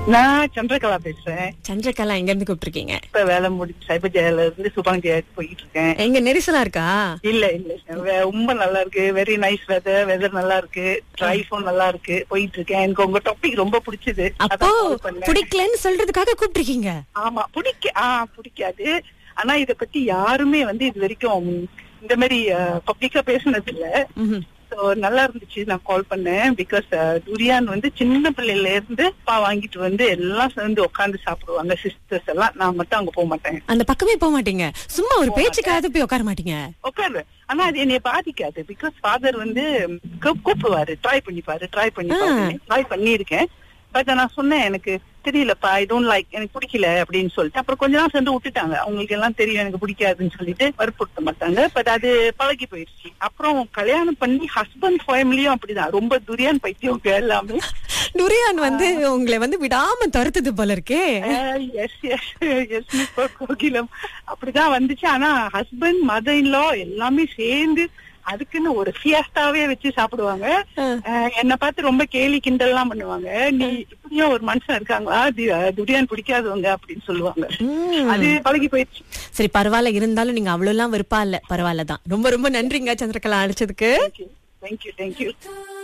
நான் சந்திரகலா பேசுறேன் சந்திரகலா எங்க இருந்து கூப்பிட்டுருக்கீங்க இப்ப வேலை முடிச்சு சைபர் ஜெயில இருந்து சுபாங் ஜெயாக்கு போயிட்டு இருக்கேன் எங்க நெரிசலா இருக்கா இல்ல இல்ல வே- ரொம்ப நல்லா இருக்கு வெரி நைஸ் வெதர் வெதர் நல்லா இருக்கு ட்ரைஃபும் நல்லா இருக்கு போயிட்டு இருக்கேன் எனக்கு உங்க டாபிக் ரொம்ப பிடிச்சது அப்போ அதான் call பண்ணேன். பிடிக்கலன்னு சொல்றதுக்காக கூப்பிட்டுருக்கீங்க ஆமா பிடிக்க ஆ பிடிக்காது ஆனா இத பத்தி யாருமே வந்து இது வரைக்கும் இந்த மாதிரி பப்ளிக்கா பேசுனது இல்ல ம்ஹும். So, நல்லா இருந்துச்சு நான் கால் பண்ணேன் பிகாஸ் துரியான் வந்து சின்ன பிள்ளையில இருந்து பா வாங்கிட்டு வந்து எல்லாம் சேர்ந்து உட்கார்ந்து சாப்பிடுவாங்க சிஸ்டர்ஸ் எல்லாம் நான் மட்டும் அங்க போக மாட்டேன் அந்த பக்கமே போக மாட்டீங்க சும்மா ஒரு பேச்சுக்காவது போய் உட்கார மாட்டீங்க உட்காருவேன் ஆனா அது என்னைய பாதிக்காது பிகாஸ் ஃபாதர் வந்து கூ- கூப்பிடுவாரு ட்ரை பண்ணிப்பாரு ட்ரை பண்ணி ட்ரை பண்ணியிருக்கேன் பட் நான் சொன்னேன் எனக்கு தெரியலப்பா ஐ டோன்ட் லைக் எனக்கு பிடிக்கல அப்படின்னு சொல்லிட்டு அப்புறம் கொஞ்ச நாள் சேர்ந்து விட்டுட்டாங்க அவங்களுக்கு எல்லாம் தெரியும் எனக்கு பிடிக்காதுன்னு சொல்லிட்டு வற்புறுத்த மாட்டாங்க பட் அது பழகி போயிடுச்சு அப்புறம் கல்யாணம் பண்ணி ஹஸ்பண்ட் ஃபேமிலியும் அப்படிதான் ரொம்ப துரியான் பைத்தியவங்க எல்லாமே நுரியான் வந்து உங்களை வந்து விடாம துரத்துது போல இருக்கே எஸ் எஸ் எஸ் கோகிலம் அப்படிதான் வந்துச்சு ஆனா ஹஸ்பண்ட் மதர் இன்லா எல்லாமே சேர்ந்து அதுக்குன்னு ஒரு ஃபியாஸ்டாவே வச்சு சாப்பிடுவாங்க அஹ், என்னை பார்த்து ரொம்ப கேலி கிண்டல்லாம் பண்ணுவாங்க நீ இப்படியும் ஒரு மனுஷன் இருக்காங்களா தி- துரியான் பிடிக்காதவங்க அப்படின்னு சொல்லுவாங்க ம். அது பழகி போயிடுச்சு சரி பரவாயில்ல இருந்தாலும் நீங்க அவ்வளவு எல்லாம் விருப்பம் இல்ல பரவாயில்ல தான் ரொம்ப ரொம்ப நன்றிங்க சந்திரகலா அழைச்சதுக்கு தேங்க்யூ தேங்க்யூ